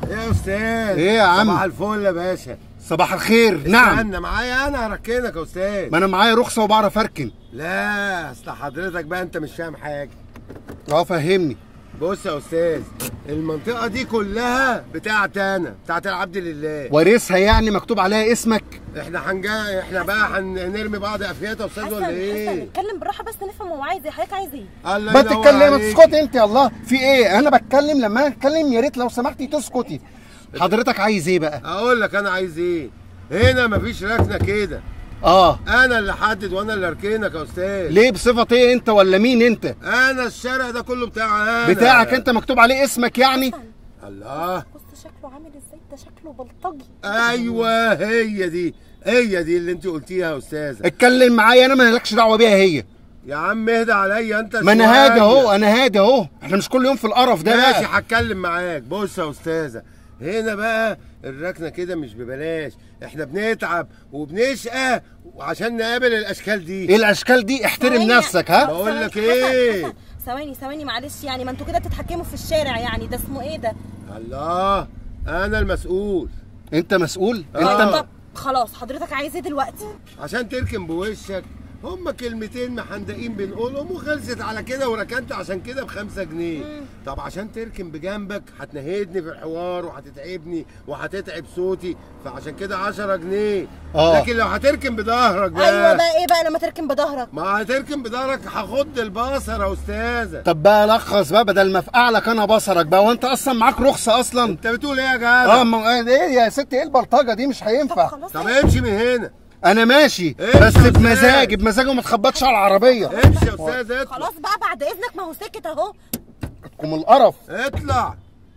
ايه يا استاذ إيه يا عم؟ صباح الفل يا باشا صباح الخير نعم استنى معايا انا هركنك يا استاذ ما انا معايا رخصه وبعرف اركن لا اصل حضرتك بقى انت مش فاهم حاجه اه فهمني بص يا استاذ المنطقه دي كلها بتاعت انا بتاعت العبد لله وارثها يعني مكتوب عليها اسمك احنا هنجا احنا بقى هنرمي بعض افيات يا استاذ حسن ولا حسن ايه اتكلم بالراحه بس نفهم هو عايز ايه حضرتك عايز ايه الله ما ينور تتكلم ما عليك. تسكتي انت يا الله في ايه انا بتكلم لما انا اتكلم يا ريت لو سمحتي تسكتي حضرتك عايز ايه بقى اقول لك انا عايز ايه هنا مفيش ركنه كده اه انا اللي حدد وانا اللي اركنك يا استاذ ليه بصفه ايه انت ولا مين انت انا الشارع ده كله بتاع انا بتاعك انت مكتوب عليه اسمك يعني الله بص شكله عامل ازاي ده شكله بلطجي ايوه هي دي هي دي اللي انت قلتيها يا استاذه اتكلم معايا انا مالكش دعوه بيها هي يا عم اهدى عليا انت ما انا شوية. هادي اهو انا هادي اهو احنا مش كل يوم في القرف ده ماشي بقى هتكلم معاك بص يا استاذه هنا بقى الركنه كده مش ببلاش احنا بنتعب وبنشقى وعشان نقابل الاشكال دي ايه الاشكال دي احترم ثواني. نفسك ها بقول ثواني. لك حسن، ايه؟ حسن، ثواني ثواني معلش يعني ما انتوا كده بتتحكموا في الشارع يعني ده اسمه ايه ده الله انا المسؤول انت مسؤول آه. انت طب خلاص حضرتك عايز ايه دلوقتي عشان تركن بوشك هما كلمتين محندقين بنقولهم وخلصت على كده وركنت عشان كده بخمسة جنيه طب عشان تركن بجنبك هتنهدني في الحوار وهتتعبني وهتتعب صوتي فعشان كده عشرة جنيه آه. لكن لو هتركن بظهرك بقى ايوه بقى ايه بقى لما تركن بظهرك ما هتركن بظهرك هاخد البصر يا استاذه طب بقى لخص بقى بدل ما افقع لك انا بصرك بقى وانت اصلا معاك رخصه اصلا انت بتقول ايه يا جدع اه ما ايه يا ست ايه البلطجه دي مش طب هينفع خلاص طب امشي من هنا انا ماشي امشي بس يا أستاذ. بمزاج بمزاج وما تخبطش على العربيه امشي يا استاذ اطلع خلاص بقى بعد اذنك ما هو سكت اهو كم القرف اطلع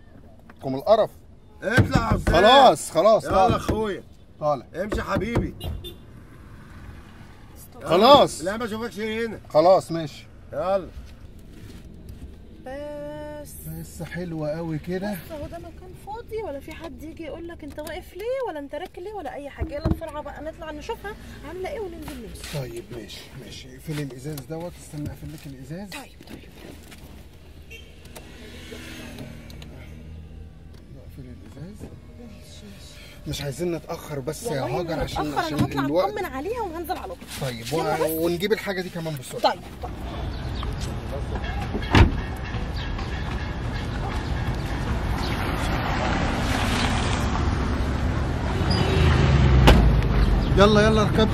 كم القرف اطلع يا استاذ خلاص خلاص يلا طالع اخويا طالع امشي يا حبيبي خلاص لا ما اشوفكش هنا خلاص ماشي يلا بس بس حلوه قوي كده هو ده مكان فاضي ولا في حد يجي يقول لك انت واقف ليه ولا انت راكن ليه ولا اي حاجه يلا بسرعه بقى نطلع نشوفها عامله ايه وننزل نمشي طيب ماشي ماشي اقفل الازاز دوت استنى اقفل لك الازاز طيب طيب اقفل الازاز مش عايزين نتاخر بس يا والله هاجر ما عشان هتأخر، عشان انا هطلع الوقت اطمن عليها وهنزل على طول طيب يلا بس. و... ونجيب الحاجه دي كمان بسرعه طيب طيب يلا يلا اركب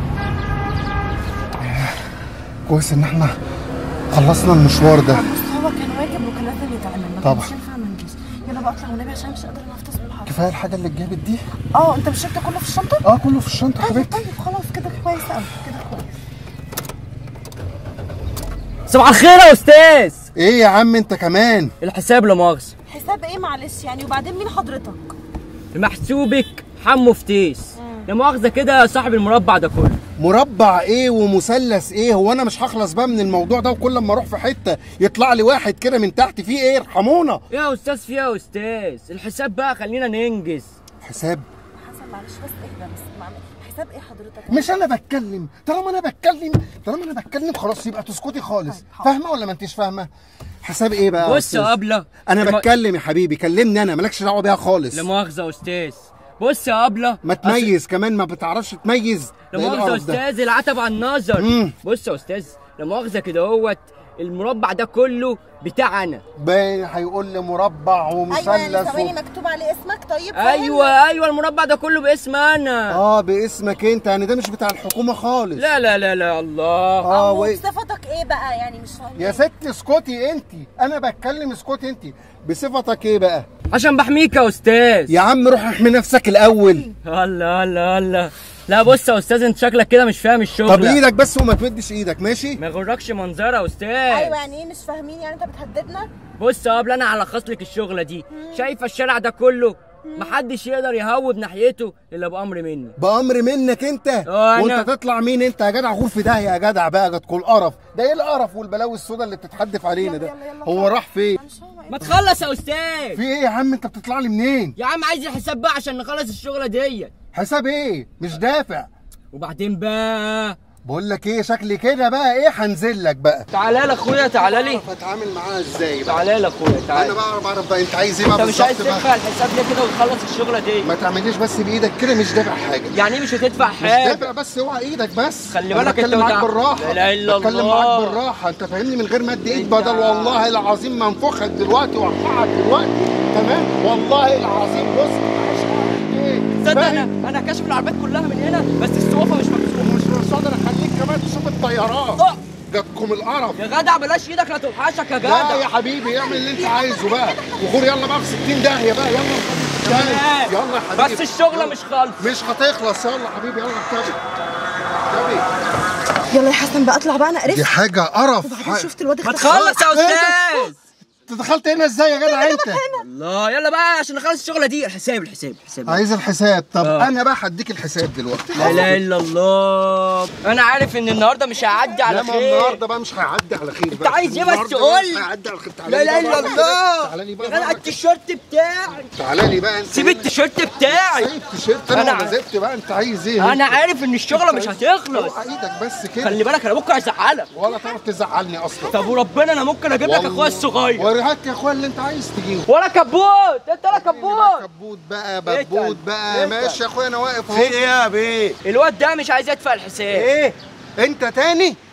كويس ان احنا خلصنا المشوار ده بص هو كان واجب وكان لازم يتعمل ما طبعا. كانش ينفع ما نجيش يلا بقى اطلع والنبي عشان مش قادره انفذ بالحرف كفايه الحاجه اللي اتجابت دي اه انت مش شلت كله في الشنطه اه كله في الشنطه طيب حبيبتي طيب خلاص كده كويس قوي كده كويس صباح الخير يا استاذ ايه يا عم انت كمان الحساب لا مؤاخذه حساب ايه معلش يعني وبعدين مين حضرتك محسوبك حمو فتيس لا مؤاخذه كده يا صاحب المربع ده كله مربع ايه ومثلث ايه هو انا مش هخلص بقى من الموضوع ده وكل ما اروح في حته يطلع لي واحد كده من تحت فيه ايه ارحمونا يا استاذ في يا استاذ الحساب بقى خلينا ننجز حساب حسن معلش بس اهدى بس معلش. حساب ايه حضرتك مش انا بتكلم طالما انا بتكلم طالما انا بتكلم خلاص يبقى تسكتي خالص طيب، حاضر. فاهمه ولا ما انتش فاهمه حساب ايه بقى يا بص يا أستاذ؟ ابله انا لما- بتكلم يا حبيبي كلمني انا مالكش دعوه بيها خالص لا مؤاخذه يا استاذ بص يا ابله ما تميز كمان ما بتعرفش تميز لا ده إيه مؤاخذه يا القرف ده؟ استاذ العتب على النظر مم. بص يا استاذ لا مؤاخذه كده اهوت المربع ده كله بتاع انا باين هيقول لي مربع ومثلث ايوه يعني و... ثواني مكتوب عليه اسمك طيب فاهم؟ ايوه ايوه المربع ده كله باسم انا اه باسمك انت يعني ده مش بتاع الحكومه خالص لا لا لا لا الله اه اه وي... صفتك ايه بقى يعني مش فاهم يا ست اسكتي انت انا بتكلم اسكتي انت بصفتك ايه بقى عشان بحميك يا استاذ يا عم روح احمي نفسك الاول الله الله الله لا بص يا استاذ انت شكلك كده مش فاهم الشغل طب ايدك بس وما تمدش ايدك ماشي ما يغركش منظره يا استاذ ايوه يعني ايه مش فاهمين يعني انت بتهددنا بص يا قبل انا هلخص لك الشغله دي شايفه الشارع ده كله محدش يقدر يهوب ناحيته الا بامر مني بامر منك انت اه أنا. وانت تطلع مين انت يا جدع غور في ده يا جدع بقى جت كل قرف ده ايه القرف والبلاوي السودا اللي بتتحدف علينا ده يلا يلا يلا هو راح فين مش هو ما تخلص يا استاذ في ايه يا عم انت بتطلع لي منين يا عم عايز الحساب بقى عشان نخلص الشغله ديت حساب ايه مش دافع وبعدين بقى بقول لك ايه شكلي كده بقى ايه هنزل لك بقى تعالى لي اخويا تعالى لي هتعامل معاها ازاي بقى تعالى لي اخويا انا تعالى بقى بعرف بقى انت عايز ايه بقى انت مش عايز بالظبط تدفع بقى الحساب ليه كده وتخلص الشغله دي ما تعمليش بس بايدك كده مش دافع حاجه يعني ايه مش هتدفع مش حاجه دافع بس اوعى ايدك بس خلي أنا بالك انت بتكلم معاك وتع- بالراحه لا اله الا بتكلم الله. معاك بالراحه انت فاهمني من غير ما ادي ايد انت- بدل والله العظيم منفوخك دلوقتي وارفعك دلوقتي تمام والله العظيم بص انت عايش معاك ايه تصدق فاهم؟ انا انا كاشف العربيات كلها من هنا بس السوفه مش مكسوره مش مش قادر اخليك كمان تشوف الطيارات اه. جاتكم القرف يا جدع بلاش ايدك لا توحشك يا لا يا جدع حبيبي اعمل اللي انت عايزه بقى وخور يلا بقى في 60 داهيه بقى يلا تمام. يلا يا حبيبي بس الشغله يلا. مش خالص مش هتخلص يلا يا حبيبي يلا اركبي اركبي يلا يا حسن بقى اطلع بقى انا دي قرفت حاجه قرف وبعدين شفت الواد ما اختفى. تخلص يا ايه ده؟ استاذ انت دخلت هنا ازاي يا جدع انت الله يلا بقى عشان نخلص الشغله دي الحساب الحساب الحساب عايز الحساب طب اه. انا بقى هديك الحساب دلوقتي لا اله الا الله انا عارف ان النهارده مش هيعدي على لا ما خير النهارده بقى مش هيعدي على خير انت عايز ايه بس النهاردة قول؟ مش هيعدي على خير تعالى لا لي اله بقى الا بره كده. الله تعالى لي يا بقى جدع بره كده. التيشيرت بتاعي تعالى لي بقى انت سيب التيشيرت بتاعي سيب التيشيرت انا انا ولا ع- زبت بقى انت عايز ايه انا عارف ان الشغله مش هتخلص اوعى ايدك بس كده خلي بالك انا بكره هزعلك ولا تعرف تزعلني اصلا طب وربنا انا ممكن اجيب لك اخويا الصغير وريهاك يا اخويا اللي انت عايز تجيبه ولا كبوت انت ولا كبوت كبوت بقى اتقل. ببوت بقى اتقل. ماشي يا اخويا انا واقف في اهو ايه يا بيه الواد ده مش عايز يدفع الحساب ايه انت تاني